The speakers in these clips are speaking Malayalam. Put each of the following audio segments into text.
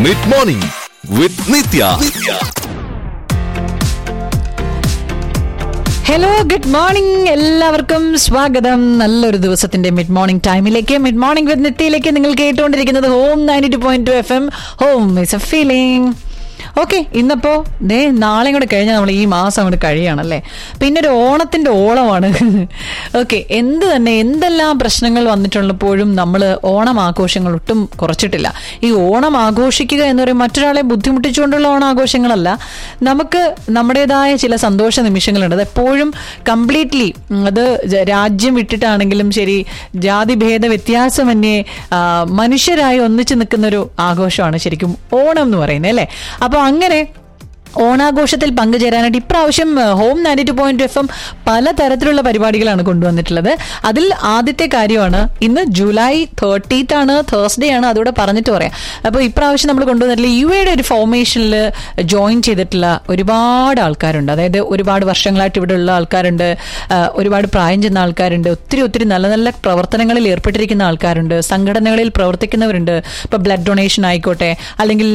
mid morning with Nithya hello good morning എല്ലാവർക്കും സ്വാഗതം നല്ലൊരു ദിവസത്തിന്റെ മിഡ് മോർണിംഗ് ടൈമിലേക്ക് മിഡ് മോർണിംഗ് വിത്ത് നിത്യയിലേക്ക് നിങ്ങൾ കേട്ടുകൊണ്ടിരിക്കുന്നത് home ninety two point two F M home is a feeling okay ഇന്നപ്പോ ദേ നാളെ കൂടെ കഴിഞ്ഞാൽ നമ്മൾ ഈ മാസം അങ്ങോട്ട് കഴിയാണല്ലേ പിന്നെ ഒരു ഓണത്തിന്റെ ഓളമാണ് ഓക്കെ എന്ത് തന്നെ എന്തെല്ലാം പ്രശ്നങ്ങൾ വന്നിട്ടുള്ളപ്പോഴും നമ്മൾ ഓണം ആഘോഷങ്ങൾ ഒട്ടും കുറച്ചിട്ടില്ല ഈ ഓണം ആഘോഷിക്കുക എന്ന് പറയുമ്പോൾ മറ്റൊരാളെ ബുദ്ധിമുട്ടിച്ചുകൊണ്ടുള്ള ഓണാഘോഷങ്ങളല്ല നമുക്ക് നമ്മുടേതായ ചില സന്തോഷ നിമിഷങ്ങളുണ്ട് അത് എപ്പോഴും കംപ്ലീറ്റ്ലി അത് ജ- രാജ്യം വിട്ടിട്ടാണെങ്കിലും ശരി ജാതിഭേദ വ്യത്യാസമന്യേ ആ, മനുഷ്യരായി ഒന്നിച്ചു നിൽക്കുന്ന ഒരു ആഘോഷമാണ് ശരിക്കും ഓണം എന്ന് പറയുന്നത് അല്ലേ അപ്പോൾ അങ്ങനെ ഓണാഘോഷത്തിൽ പങ്കുചേരാനായിട്ട് ഇപ്രാവശ്യം ഏഹ്, home ninety two point F M പലതരത്തിലുള്ള പരിപാടികളാണ് കൊണ്ടുവന്നിട്ടുള്ളത് അതിൽ ആദ്യത്തെ കാര്യമാണ് ഇന്ന് ജൂലൈ തേർട്ടീത്ത് ആണ് തേഴ്സ്ഡേ ആണ് അതോടെ പറഞ്ഞിട്ട് പറയാം അപ്പോൾ ഇപ്രാവശ്യം നമ്മൾ കൊണ്ടുവന്നിട്ടുള്ള യു എയുടെ ഒരു ഫോർമേഷനിൽ ജോയിൻ ചെയ്തിട്ടുള്ള ഒരുപാട് ആൾക്കാരുണ്ട് അതായത് ഒരുപാട് വർഷങ്ങളായിട്ട് ഇവിടെ ഉള്ള ആൾക്കാരുണ്ട് ആ, ഒരുപാട് പ്രായം ചെന്ന ആൾക്കാരുണ്ട് ഒത്തിരി ഒത്തിരി നല്ല നല്ല പ്രവർത്തനങ്ങളിൽ ഏർപ്പെട്ടിരിക്കുന്ന ആൾക്കാരുണ്ട് സംഘടനകളിൽ പ്രവർത്തിക്കുന്നവരുണ്ട് ഇപ്പൊ ബ്ലഡ് ഡൊണേഷൻ ആയിക്കോട്ടെ അല്ലെങ്കിൽ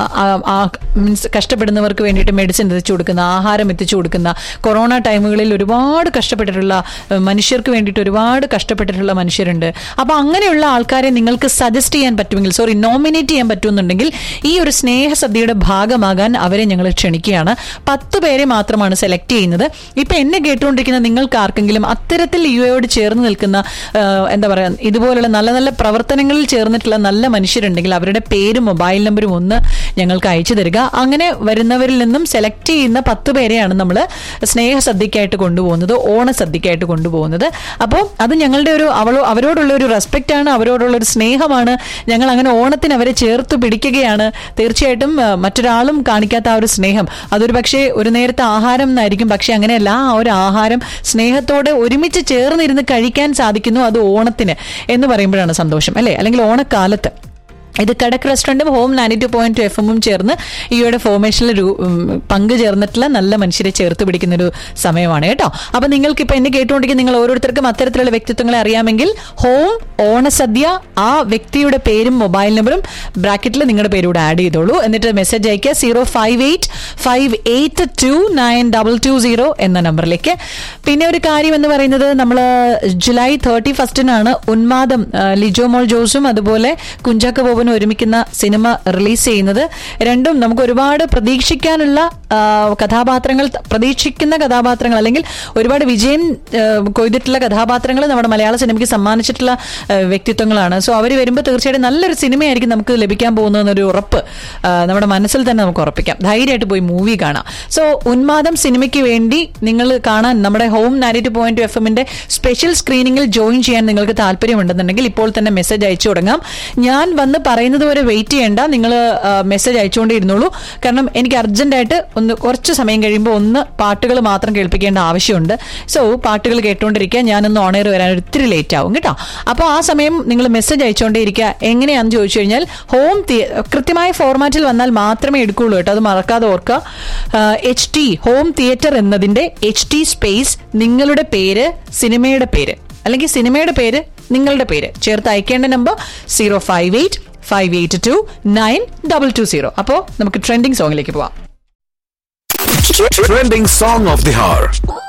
മീൻസ് കഷ്ടപ്പെടുന്നവർക്ക് വേണ്ടിയിട്ട് മെഡിസിൻ എത്തിച്ചു കൊടുക്കുന്ന ആഹാരം എത്തിച്ചു കൊടുക്കുന്ന കൊറോണ ടൈമുകളിൽ ഒരുപാട് കഷ്ടപ്പെട്ടിട്ടുള്ള ഏഹ്, മനുഷ്യർക്ക് വേണ്ടിയിട്ട് ഒരുപാട് കഷ്ടപ്പെട്ടിട്ടുള്ള മനുഷ്യരുണ്ട് അപ്പൊ അങ്ങനെയുള്ള ആൾക്കാരെ നിങ്ങൾക്ക് സജസ്റ്റ് ചെയ്യാൻ പറ്റുമെങ്കിൽ സോറി നോമിനേറ്റ് ചെയ്യാൻ പറ്റുമെന്നുണ്ടെങ്കിൽ ഈ ഒരു സ്നേഹസദ്യയുടെ ഭാഗമാകാൻ അവരെ ഞങ്ങൾ ക്ഷണിക്കുകയാണ് പത്ത് പേരെ മാത്രമാണ് സെലക്ട് ചെയ്യുന്നത് ഇപ്പൊ എന്നെ കേട്ടുകൊണ്ടിരിക്കുന്ന നിങ്ങൾക്ക് ആർക്കെങ്കിലും അത്തരത്തിൽ യു എയോട് ചേർന്ന് നിൽക്കുന്ന ആ, എന്താ പറയാ ഇതുപോലുള്ള നല്ല നല്ല പ്രവർത്തനങ്ങളിൽ ചേർന്നിട്ടുള്ള നല്ല മനുഷ്യരുണ്ടെങ്കിൽ അവരുടെ പേരും മൊബൈൽ നമ്പറും ഒന്ന് ഞങ്ങൾക്ക് അയച്ചു തരിക അങ്ങനെ വരുന്നവരിൽ നിന്നും സെലക്ട് ചെയ്യുന്ന പത്ത് പേരെയാണ് നമ്മൾ സ്നേഹസദ്യക്കായിട്ട് കൊണ്ടുപോകുന്നത് ഓണസദ്യക്കായിട്ട് കൊണ്ടുപോകുന്നത് അപ്പോൾ അത് ഞങ്ങളുടെ ഒരു അവളോ അവരോടുള്ള ഒരു റെസ്പെക്റ്റ് ആണ് അവരോടുള്ള ഒരു സ്നേഹമാണ് ഞങ്ങൾ അങ്ങനെ ഓണത്തിന് അവരെ ചേർത്ത് പിടിക്കുകയാണ് തീർച്ചയായിട്ടും ആ, മറ്റൊരാളും കാണിക്കാത്ത ആ ഒരു സ്നേഹം അതൊരു പക്ഷേ ഒരു നേരത്തെ ആഹാരം എന്നായിരിക്കും പക്ഷെ അങ്ങനെയല്ല ആ ഒരു ആഹാരം സ്നേഹത്തോടെ ഒരുമിച്ച് ചേർന്നിരുന്ന് കഴിക്കാൻ സാധിക്കുന്നു അത് ഓണത്തിന് എന്ന് പറയുമ്പോഴാണ് സന്തോഷം അല്ലേ അല്ലെങ്കിൽ ഓണക്കാലത്ത് ഇത് കടക് റെസ്റ്റോറൻറ്റും home ninety two point F എമ്മും ചേർന്ന് ഈയുടെ ഫോർമേഷനിൽ ഒരു ഉം, പങ്ക് ചേർന്നിട്ടുള്ള നല്ല മനുഷ്യരെ ചേർത്ത് പിടിക്കുന്ന ഒരു സമയമാണ് കേട്ടോ അപ്പൊ നിങ്ങൾക്ക് ഇപ്പൊ എന്നെ കേട്ടുകൊണ്ടിരിക്കുന്ന നിങ്ങൾ ഓരോരുത്തർക്കും അത്തരത്തിലുള്ള വ്യക്തിത്വങ്ങളെ അറിയാമെങ്കിൽ ഹോം ഓണസദ്യ ആ വ്യക്തിയുടെ പേരും മൊബൈൽ നമ്പറും ബ്രാക്കറ്റിൽ നിങ്ങളുടെ പേരൂടെ ആഡ് ചെയ്തോളൂ എന്നിട്ട് മെസ്സേജ് അയക്കുക zero five eight five eight two nine double two zero എന്ന നമ്പറിലേക്ക് പിന്നെ ഒരു കാര്യം എന്ന് പറയുന്നത് നമ്മൾ ജൂലൈ തേർട്ടി ഫസ്റ്റിനാണ് ഉന്മാദം ആ, ലിജോ മോൾ ജോസും അതുപോലെ കുഞ്ചാക്ക ബോബനും ഒരുമിക്കുന്ന സിനിമ റിലീസ് ചെയ്യുന്നത് രണ്ടും നമുക്ക് ഒരുപാട് പ്രതീക്ഷിക്കാനുള്ള ആ, കഥാപാത്രങ്ങൾ പ്രതീക്ഷിക്കുന്ന കഥാപാത്രങ്ങൾ അല്ലെങ്കിൽ ഒരുപാട് വിജയം ആ, കൊയ്തിട്ടുള്ള കഥാപാത്രങ്ങൾ നമ്മുടെ മലയാള സിനിമയ്ക്ക് സമ്മാനിച്ചിട്ടുള്ള ആ, വ്യക്തിത്വങ്ങളാണ് സോ അവർ വരുമ്പോൾ തീർച്ചയായിട്ടും നല്ലൊരു സിനിമയായിരിക്കും നമുക്ക് ലഭിക്കാൻ പോകുന്നതെന്നൊരു ഉറപ്പ് ആ, നമ്മുടെ മനസ്സിൽ തന്നെ നമുക്ക് ഉറപ്പിക്കാം ധൈര്യമായിട്ട് പോയി മൂവി കാണാം സോ ഉന്മാദം സിനിമയ്ക്ക് വേണ്ടി നിങ്ങൾ കാണാൻ നമ്മുടെ home ninety two point F എമ്മിന്റെ സ്പെഷ്യൽ സ്ക്രീനിങ്ങിൽ ജോയിൻ ചെയ്യാൻ നിങ്ങൾക്ക് താല്പര്യമുണ്ടെന്നുണ്ടെങ്കിൽ ഇപ്പോൾ തന്നെ മെസ്സേജ് അയച്ചു തുടങ്ങാം ഞാൻ വന്ന് പറയുന്നത് വരെ വെയിറ്റ് ചെയ്യേണ്ട നിങ്ങൾ മെസ്സേജ് അയച്ചുകൊണ്ടേ ഇരുന്നോളൂ കാരണം എനിക്ക് അർജന്റായിട്ട് ഒന്ന് കുറച്ച് സമയം കഴിയുമ്പോൾ ഒന്ന് പാട്ടുകൾ മാത്രം കേൾപ്പിക്കേണ്ട ആവശ്യമുണ്ട് സോ പാട്ടുകൾ കേട്ടുകൊണ്ടിരിക്കുക ഞാനൊന്ന് ഓണയർ വരാൻ ഒത്തിരി ലേറ്റ് ആവും കേട്ടോ അപ്പോൾ ആ സമയം നിങ്ങൾ മെസ്സേജ് അയച്ചുകൊണ്ടേ ഇരിക്കുക എങ്ങനെയാണെന്ന് ചോദിച്ചു കഴിഞ്ഞാൽ ഹോം കൃത്യമായ ഫോർമാറ്റിൽ വന്നാൽ മാത്രമേ എടുക്കുകയുള്ളൂ കേട്ടോ അത് മറക്കാതെ ഓർക്കുക എച്ച് ടി ഹോം തിയേറ്റർ എന്നതിന്റെ എച്ച് ടി സ്പേസ് നിങ്ങളുടെ പേര് സിനിമയുടെ പേര് അല്ലെങ്കിൽ സിനിമയുടെ പേര് നിങ്ങളുടെ പേര് ചേർത്ത് അയക്കേണ്ട number zero five eight five eight two nine double two zero അപ്പോൾ നമുക്ക് ട്രെൻഡിങ് സോങ്ങിലേക്ക് പോവാം trending song of the hour